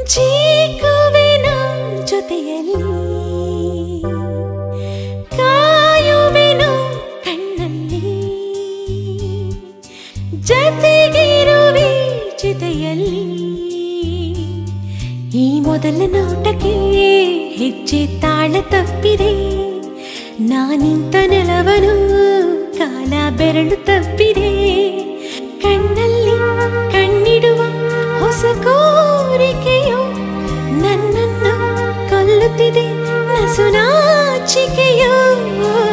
ಚೀಕುವಿನ ಜೊತೆಯಲ್ಲಿ ಕಾಯುವೆನು ಕಣ್ಣಲ್ಲಿ ಜತೆಗಿರುವೆ ಜೊತೆಯಲ್ಲಿ ಈ ಮೊದಲ ನೋಟಕ್ಕೆ ಹೆಜ್ಜೆ ತಾಳ ತಪ್ಪಿದೆ ನಾನಿಂತ ನೆಲವನು ಕಾಲ ಬೆರಳು ತಪ್ಪಿದೆ ಕಣ್ಣಲ್ಲಿ ಕಣ್ಣಿಡುವ ಹೊಸ ಕೋರಿಕೆಯು ನನ್ನನ್ನು ಕೊಲ್ಲುತ್ತಿದೆ ನಸುನಾಚಿಕೆಯೋ